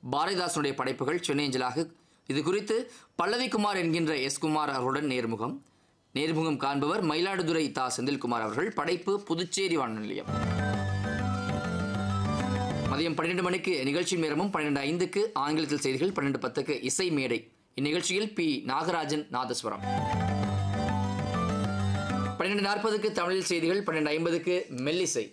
பாரதிதாசனுடைய படைப்புகள் சென்னை அஞ்சலாக இது குறித்து பல்லவி குமார் என்கின்ற எஸ் குமார் அவர்களுடன் நேர்முகம் நேர்முகம் காண்பவர் மயிலாடுதுறை தா செந்தில்குமார் அவர்கள் படைப்பு புதுச்சேரி வானொலி நிலையம் மதியம் பன்னிரெண்டு மணிக்கு நிகழ்ச்சி நேரமும் பன்னிரெண்டு ஐந்துக்கு ஆங்கிலத்தில் செய்திகள் பன்னெண்டு பத்துக்கு இசை மேடை இந்நிகழ்ச்சியில் பி நாகராஜன் நாதஸ்வரம் பன்னிரெண்டு நாற்பதுக்கு தமிழில் செய்திகள் பன்னெண்டு ஐம்பதுக்கு மெல்லிசை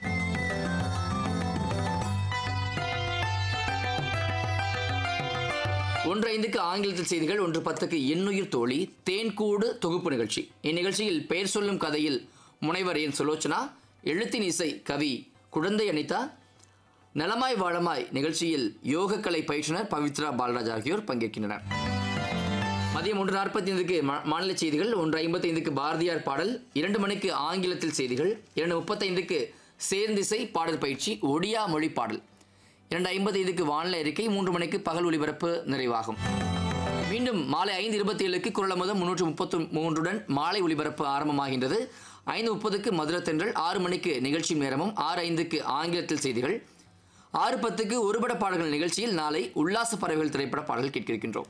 ஒன்று ஐந்துக்கு ஆங்கிலத்தில் செய்திகள் ஒன்று பத்துக்கு எண்ணுயிர் தோழி தேன்கூடு தொகுப்பு நிகழ்ச்சி இந்நிகழ்ச்சியில் பெயர் சொல்லும் கதையில் முனைவர் என் சுலோச்சனா எழுத்தின் இசை கவி குழந்தை அனிதா நலமாய் வாழமாய் நிகழ்ச்சியில் யோகக்கலை பயிற்றுனர் பவித்ரா பாலராஜ் ஆகியோர் பங்கேற்கின்றனர் மதியம் ஒன்று நாற்பத்தி ஐந்துக்கு மாநில செய்திகள் ஒன்று ஐம்பத்தி ஐந்துக்கு பாரதியார் பாடல் இரண்டு மணிக்கு ஆங்கிலத்தில் செய்திகள் இரண்டு முப்பத்தைந்துக்கு சேர்ந்திசை பாடல் பயிற்சி ஒடியா மொழி பாடல் இரண்டு ஐம்பத்தி ஐந்துக்கு வானிலை அறிக்கை மூன்று மணிக்கு பகல் ஒலிபரப்பு நிறைவாகும் மீண்டும் மாலை ஐந்து இருபத்தி ஏழுக்கு குரலமுதம் முன்னூற்று முப்பத்து மூன்றுடன் மாலை ஒலிபரப்பு ஆரம்பமாகின்றது ஐந்து முப்பதுக்கு மதுரை தென்றல் ஆறு மணிக்கு நிகழ்ச்சி நேரமும் ஆறு ஐந்துக்கு ஆங்கிலத்தில் செய்திகள் ஆறு பத்துக்கு ஒருபட பாடல்கள் நிகழ்ச்சியில் நாளை உல்லாச பறவைகள் திரைப்பட பாடல்கள் கேட்கிருக்கின்றோம்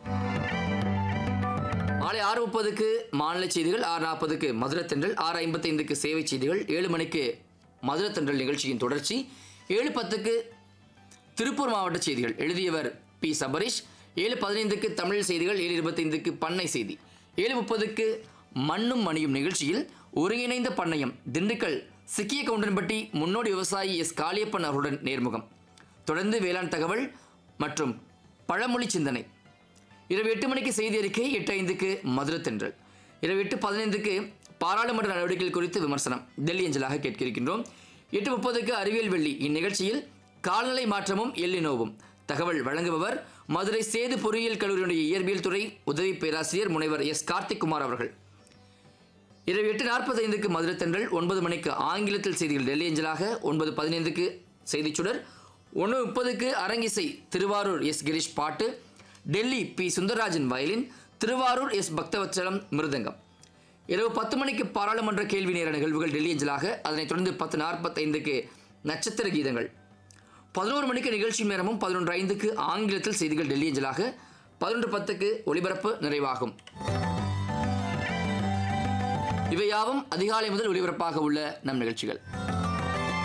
மாலை ஆறு முப்பதுக்கு மாநில செய்திகள் ஆறு நாற்பதுக்கு மதுரை தென்றல் ஆறு ஐம்பத்தைந்துக்கு சேவை செய்திகள் ஏழு மணிக்கு மதுரை தென்றல் நிகழ்ச்சியின் தொடர்ச்சி ஏழு பத்துக்கு திருப்பூர் மாவட்ட செய்திகள் எழுதியவர் பி சபரீஷ் ஏழு பதினைந்துக்கு தமிழ் செய்திகள் ஏழு இருபத்தைந்துக்கு பண்ணை செய்தி ஏழு முப்பதுக்கு மண்ணும் மணியும் நிகழ்ச்சியில் ஒருங்கிணைந்த பண்ணையம் திண்டுக்கல் சிக்கிய கவுண்டன்பட்டி முன்னோடி விவசாயி எஸ் காளியப்பன் அவர்களுடன் நேர்முகம் தொடர்ந்து வேளாண் தகவல் மற்றும் பழமொழி சிந்தனை இரவு எட்டு மணிக்கு செய்தி அறிக்கை எட்டு ஐந்துக்கு மதுரை தென்றல் இரவு எட்டு பதினைந்துக்கு பாராளுமன்ற நடவடிக்கைகள் குறித்து விமர்சனம் டெல்லி அஞ்சலாக கேட்க இருக்கின்றோம் எட்டு முப்பதுக்கு அறிவியல் வெள்ளி இந்நிகழ்ச்சியில் கால்நிலை மாற்றமும் எல்லினோவும் தகவல் வழங்குபவர் மதுரை சேது பொறியியல் கல்லூரியுடைய இயற்பியல் துறை உதவி பேராசிரியர் முனைவர் எஸ் கார்த்திக் குமார் அவர்கள் இரவு எட்டு நாற்பத்தைந்துக்கு மதுரை தென்றல் ஒன்பது மணிக்கு ஆங்கிலத்தில் செய்திகள் டெல்லி அஞ்சலாக ஒன்பது பதினைந்துக்கு செய்திச்சுடர் ஒன்று முப்பதுக்கு அரங்கிசை திருவாரூர் எஸ் கிரீஷ் பாட்டு Delhi P Sundararajan violin Thiruvarur S Bhaktavatsalam மிருதங்கம் இரவு பத்து மணிக்கு பாராளுமன்ற கேள்வி நேர நிகழ்வுகள் டெல்லி அஞ்சலாக அதனைத் தொடர்ந்து பத்து நாற்பத்தைந்துக்கு நட்சத்திர கீதங்கள் பதினோரு மணிக்கு நிகழ்ச்சி நேரமும் பதினொன்று ஐந்துக்கு ஆங்கிலத்தில் செய்திகள் டெல்லி அஞ்சலாக பதினொன்று பத்துக்கு ஒலிபரப்பு நிறைவாகும் இவையாவும் அதிகாலை முதல் ஒலிபரப்பாக உள்ள நம் நிகழ்ச்சிகள்